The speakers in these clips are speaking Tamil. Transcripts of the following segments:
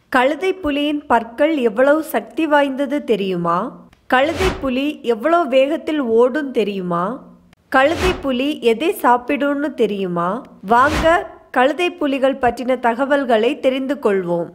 கழுதை புலியின் பற்கள் எவ்வளவு சக்தி வாய்ந்தது தெரியுமா கழுதை புலி எவ்வளோ வேகத்தில் ஓடும் தெரியுமா கழுதை புலி எதை சாப்பிடும்னு தெரியுமா வாங்க கழுதை புலிகள் பற்றின தகவல்களை தெரிந்து கொள்வோம்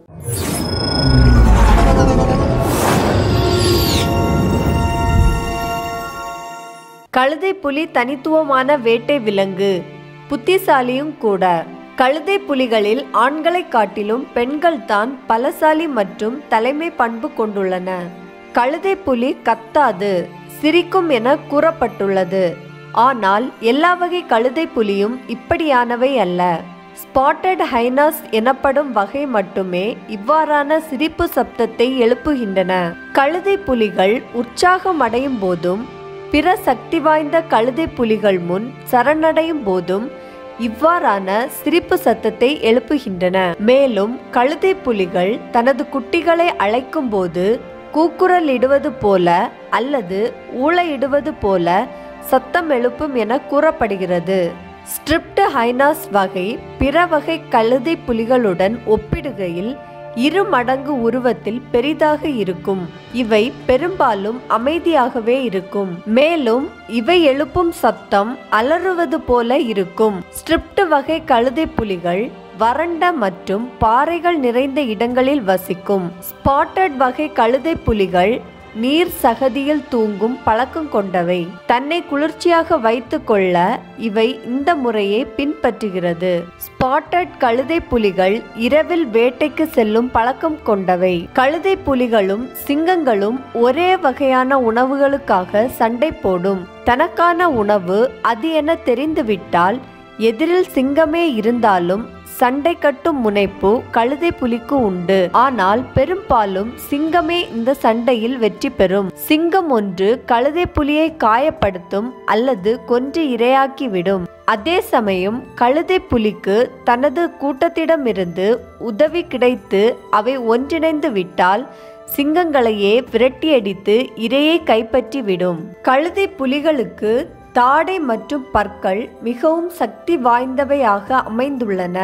கழுதை புலி தனித்துவமான வேட்டை விலங்கு புத்திசாலியும் கூட கழுதை புலிகளில் ஆண்களை காட்டிலும் பெண்கள் தான் பலசாலி மற்றும் தலைமை பண்பு கொண்டுள்ளன கழுதை புலி கத்தாது சிரிக்கும் என கூறப்பட்டுள்ளது ஆனால் எல்லா வகை கழுதை புலியும் இப்படியானவை அல்ல ஸ்பாட்டட் ஹைனாஸ் எனப்படும் வகை மட்டுமே இவ்வாறான சிரிப்பு சப்தத்தை எழுப்புகின்றன கழுதை புலிகள் உற்சாகம் அடையும் போதும் பிற சக்தி வாய்ந்த கழுதை புலிகள் முன் சரணடையும் போதும் இவ்வாறான சிரிப்பு சத்தத்தை எழுப்புகின்றன மேலும் கழுதை புலிகள் தனது குட்டிகளை அழைக்கும் போது கூக்குரலிடுவது போல அல்லது ஊளையிடுவது போல சத்தம் எழுப்பும் என கூறப்படுகிறது ஸ்ட்ரிப்ட் ஹைனாஸ் வகை பிற வகை கழுதை புலிகளுடன் ஒப்பிடுகையில் இரு மடங்கு உருவத்தில் பெரிதாக இருக்கும் இவை பெரும்பாலும் அமைதியாகவே இருக்கும் மேலும் இவை எழுப்பும் சத்தம் அலறுவது போல இருக்கும் ஸ்ட்ரிப்ட் வகை கழுதை புலிகள் வறண்ட மற்றும் பாறைகள் நிறைந்த இடங்களில் வசிக்கும் ஸ்பாட்டட் வகை கழுதை புலிகள் நீர் சகதியில் தூங்கும் பழக்கம் கொண்டவை தன்னை குளிர்ச்சியாக வைத்து கொள்ள இவை இந்த முறையை பின்பற்றுகிறது ஸ்பாட்டட் கழுதை புலிகள் இரவில் வேட்டைக்கு செல்லும் பழக்கம் கொண்டவை கழுதை புலிகளும் சிங்கங்களும் ஒரே வகையான உணவுகளுக்காக சண்டை போடும் தனக்கான உணவு அது என தெரிந்துவிட்டால் எதிரில் சிங்கமே இருந்தாலும் சண்டை கட்டும் முனைப்பு கழுதை புலிக்கு உண்டு ஆனால் பெரும்பாலும் சிங்கமே இந்த சண்டையில் வெற்றி பெறும் சிங்கம் ஒன்று கழுதை புலியை காயப்படுத்தும் அல்லது கொன்று இரையாக்கிவிடும் அதே சமயம் கழுதை புலிக்கு தனது கூட்டத்திடமிருந்து உதவி கிடைத்து அவை ஒன்றிணைந்து விட்டால் சிங்கங்களையே விரட்டியடித்து இரையை கைப்பற்றி விடும் கழுதை புலிகளுக்கு தாடை மற்றும் பற்கள் மிகவும் சக்தி வாய்ந்தவையாக அமைந்துள்ளன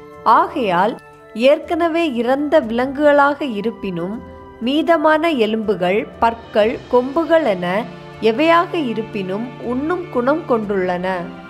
ஆகையால் ஏற்கனவே இறந்த விலங்குகளாக இருப்பினும் மீதமான எலும்புகள் பற்கள் கொம்புகள் என எவையாக இருப்பினும் உண்ணும் குணம் கொண்டுள்ளன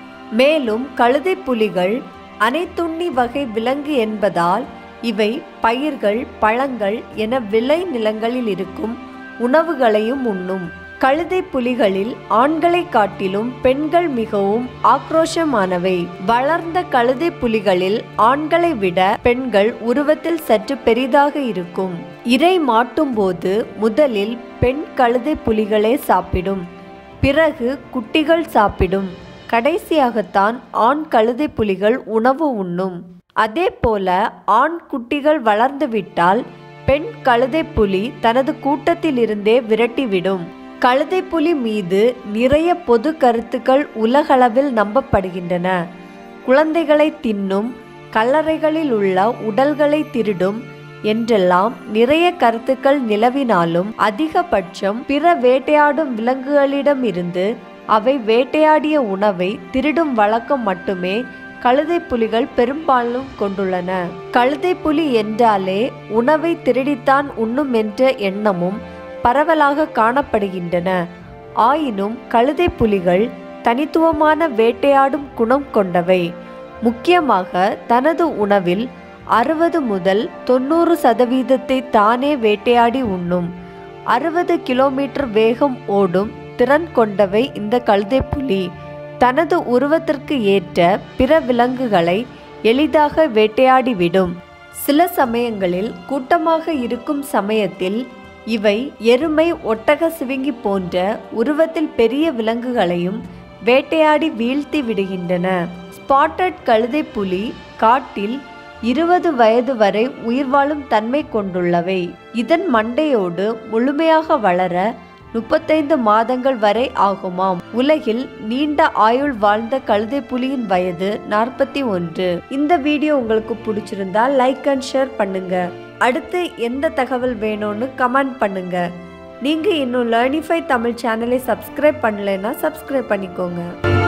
மேலும் கழுதை புலிகள் அனைத்துண்ணி வகை விலங்கு என்பதால் இவை பயிர்கள் பழங்கள் என விளை நிலங்களில் இருக்கும் உணவுகளையும் உண்ணும் கழுதை புலிகளில் ஆண்களை காட்டிலும் பெண்கள் மிகவும் ஆக்ரோஷமானவை வளர்ந்த கழுதை புலிகளில் ஆண்களை விட பெண்கள் உருவத்தில் சற்று பெரிதாக இருக்கும் இறை மாட்டும் போது முதலில் பெண் கழுதை புலிகளே சாப்பிடும் பிறகு குட்டிகள் சாப்பிடும் கடைசியாகத்தான் ஆண் கழுதை புலிகள் உணவு உண்ணும் அதே போல ஆண் குட்டிகள் வளர்ந்துவிட்டால் பெண் கழுதை புலி தனது கூட்டத்திலிருந்தே விரட்டிவிடும் கழுதை புலி மீது நிறைய பொது கருத்துக்கள் உலகளவில் நம்பப்படுகின்றன குழந்தைகளை தின்னும் கல்லறைகளில் உள்ள உடல்களை திருடும் என்றெல்லாம் நிறைய கருத்துக்கள் நிலவினாலும் அதிகபட்சம் பிற வேட்டையாடும் விலங்குகளிடம் இருந்து அவை வேட்டையாடிய உணவை திருடும் வழக்கம் மட்டுமே கழுதை புலிகள் பெரும்பாலும் கொண்டுள்ளன கழுதை புலி என்றாலே உணவை திருடித்தான் உண்ணும் என்ற எண்ணமும் பரவலாக காணப்படுகின்றன ஆயினும் கழுதை புலிகள் தனித்துவமான வேட்டையாடும் குணம் கொண்டவை முக்கியமாக தனது உணவில் அறுபது முதல் தொண்ணூறு சதவீதத்தை தானே வேட்டையாடி உண்ணும் அறுபது கிலோமீட்டர் வேகம் ஓடும் திறன் கொண்டவை இந்த கழுதை புலி தனது உருவத்திற்கு ஏற்ற பிற விலங்குகளை எளிதாக வேட்டையாடிவிடும் சில சமயங்களில் கூட்டமாக இருக்கும் சமயத்தில் இவை எருமை ஒட்டக சிவிங்கி போன்ற உருவத்தில் பெரிய விலங்குகளையும் வேட்டையாடி வீழ்த்தி விடுகின்றன ஸ்பாட்டட் கழுதை புலி காட்டில் இருபது வயது வரை உயிர் வாழும் தன்மை கொண்டுள்ளவை இதன் மண்டையோடு முழுமையாக வளர முப்பத்தைந்து மாதங்கள் வரை ஆகுமாம் உலகில் நீண்ட ஆயுள் வாழ்ந்த கழுதை புலியின் வயது நாற்பத்தி ஒன்று இந்த வீடியோ உங்களுக்கு பிடிச்சிருந்தா லைக் அண்ட் ஷேர் பண்ணுங்க அடுத்து எந்த தகவல் வேணும்னு கமெண்ட் பண்ணுங்க நீங்க இன்னும் லேர்னிஃபை தமிழ் சேனலை சப்ஸ்கிரைப் பண்ணலைன்னா சப்ஸ்கிரைப் பண்ணிக்கோங்க